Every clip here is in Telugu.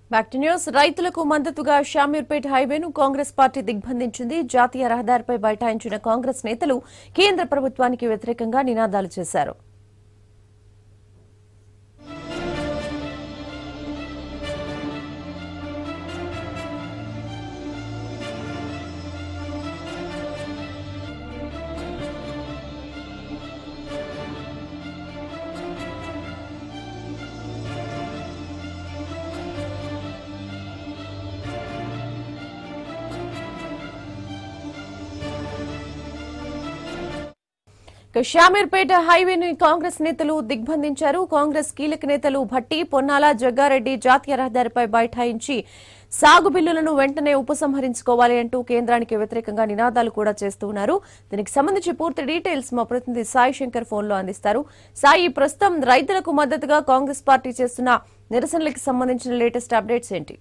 బ్యాక్ టు న్యూస్ రైతులకు మద్దతుగా షామీర్పేట్ హైవేను కాంగ్రెస్ పార్టీ దిగ్బంధించింది జాతీయ రహదారిపై బైఠాయించిన కాంగ్రెస్ నేతలు కేంద్ర ప్రభుత్వానికి వ్యతిరేకంగా నినాదాలు చేశారు ఇక షామీర్పేట హైవేని కాంగ్రెస్ నేతలు దిగ్బంధించారు కాంగ్రెస్ కీలక నేతలు భట్టి పొన్నాల జగ్గారెడ్డి జాతీయ రహదారిపై బైఠాయించి సాగు బిల్లులను వెంటనే ఉపసంహరించుకోవాలి అంటూ కేంద్రానికి వ్యతిరేకంగా నినాదాలు కూడా చేస్తున్నారు దీనికి సంబంధించి పూర్తి డీటెయిల్స్ మా ప్రతినిధి సాయి శంకర్ ఫోన్ లో అందిస్తారు సాయి ప్రస్తుతం రైతులకు మద్దతుగా కాంగ్రెస్ పార్టీ చేస్తున్న నిరసనలకు సంబంధించిన లేటెస్ట్ అప్డేట్స్ ఏంటి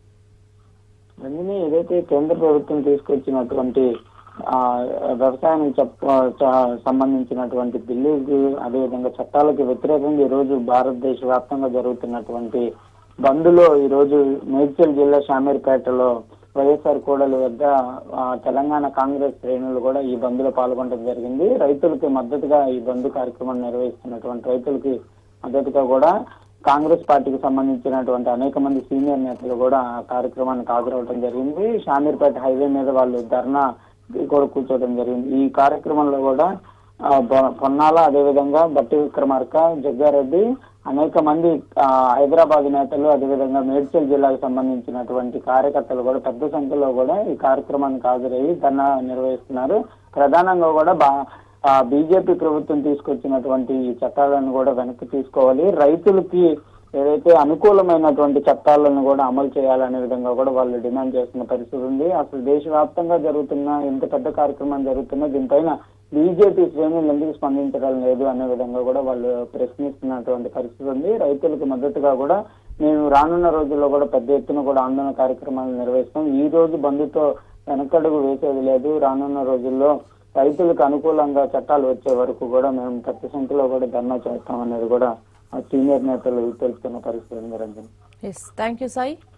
అందుకని ఏదైతే కేంద్ర ప్రభుత్వం తీసుకొచ్చినటువంటి ఆ వ్యవసాయానికి చెప్ప చ- సంబంధించినటువంటి బిల్లుకు అదేవిధంగా చట్టాలకు వ్యతిరేకంగా ఈ రోజు భారతదేశ వ్యాప్తంగా జరుగుతున్నటువంటి బంద్లో ఈ రోజు మేడ్చల్ జిల్లా షామీర్పేటలో వైఎస్ఆర్ కోడలి వద్ద ఆ, తెలంగాణ కాంగ్రెస్ శ్రేణులు కూడా ఈ బంద్లో పాల్గొనడం జరిగింది రైతులకి మద్దతుగా ఈ బంద్ కార్యక్రమాన్ని నిర్వహిస్తున్నటువంటి రైతులకి మద్దతుగా కూడా కాంగ్రెస్ పార్టీకి సంబంధించినటువంటి అనేక మంది సీనియర్ నేతలు కూడా ఆ కార్యక్రమానికి హాజరవడం జరిగింది షామీర్పేట హైవే మీద వాళ్ళు ధర్నా కూడా కూర్చోవడం జరిగింది ఈ కార్యక్రమంలో కూడా ఆ, బొ- పొన్నాల అదేవిధంగా బట్టి విక్రమార్క జగ్గారెడ్డి అనేక మంది ఆ, హైదరాబాద్ నేతలు అదేవిధంగా మేడ్చల్ జిల్లాకు సంబంధించినటువంటి కార్యకర్తలు కూడా పెద్ద సంఖ్యలో కూడా ఈ కార్యక్రమానికి హాజరయ్యి ధర్నా నిర్వహిస్తున్నారు ప్రధానంగా కూడా బా ఆ బీజేపీ ప్రభుత్వం తీసుకొచ్చినటువంటి ఈ చట్టాలను కూడా వెనక్కి తీసుకోవాలి రైతులకి ఏదైతే అనుకూలమైనటువంటి చట్టాలను కూడా అమలు చేయాలనే విధంగా కూడా వాళ్ళు డిమాండ్ చేస్తున్న పరిస్థితి ఉంది అసలు దేశవ్యాప్తంగా జరుగుతున్న ఇంత పెద్ద కార్యక్రమం జరుగుతున్న దీనిపైన బీజేపీ శ్రేణులు ఎందుకు స్పందించడం లేదు అనే విధంగా కూడా వాళ్ళు ప్రశ్నిస్తున్నటువంటి పరిస్థితి ఉంది రైతులకు మద్దతుగా కూడా మేము రానున్న రోజుల్లో కూడా పెద్ద ఎత్తున కూడా ఆందోళన కార్యక్రమాలు నిర్వహిస్తాం ఈ రోజు బంధుతో వెనకడుగు వేసేది లేదు రానున్న రోజుల్లో రైతులకు అనుకూలంగా చట్టాలు వచ్చే వరకు కూడా మేము పెద్ద సంఖ్యలో కూడా ధర్నా చేస్తాం అనేది కూడా ఆ సీనియర్ నేతలు తెలుపుతున్న పరిస్థితి ఉంది Ranjan S thank you Sai